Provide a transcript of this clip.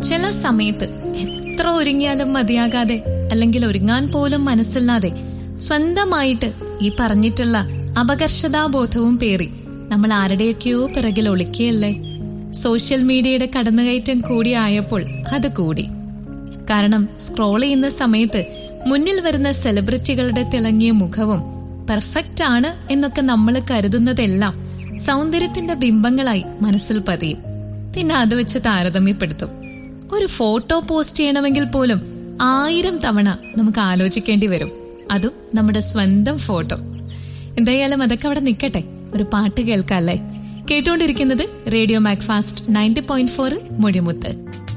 ചില സമയത്ത് എത്ര ഒരുങ്ങിയാലും മതിയാകാതെ അല്ലെങ്കിൽ ഒരുങ്ങാൻ പോലും മനസ്സില്ലാതെ സ്വന്തമായിട്ട് ഈ പറഞ്ഞിട്ടുള്ള അപകർഷതാബോധവും പേറി നമ്മൾ ആരുടെയൊക്കെയോ പിറകിൽ ഒളിക്കുകയല്ലേ സോഷ്യൽ മീഡിയയുടെ കടന്നുകയറ്റം കൂടിയായപ്പോൾ അത് കൂടി കാരണം സ്ക്രോൾ ചെയ്യുന്ന സമയത്ത് മുന്നിൽ വരുന്ന സെലിബ്രിറ്റികളുടെ തിളങ്ങിയ മുഖവും പെർഫെക്റ്റ് ആണ് എന്നൊക്കെ നമ്മൾ കരുതുന്നതെല്ലാം സൗന്ദര്യത്തിന്റെ ബിംബങ്ങളായി മനസ്സിൽ പതിയും പിന്നെ അത് വെച്ച് താരതമ്യപ്പെടുത്തും ഒരു ഫോട്ടോ പോസ്റ്റ് ചെയ്യണമെങ്കിൽ പോലും ആയിരം തവണ നമുക്ക് ആലോചിക്കേണ്ടി വരും അതും നമ്മുടെ സ്വന്തം ഫോട്ടോ എന്തായാലും അതൊക്കെ അവിടെ നിൽക്കട്ടെ ഒരു പാട്ട് കേൾക്കാല്ലേ കേട്ടുകൊണ്ടിരിക്കുന്നത് റേഡിയോ മാക്ഫാസ്റ്റ് നയൻറ്റി പോയിന്റ് ഫോറിൽ മൊഴിമുത്ത്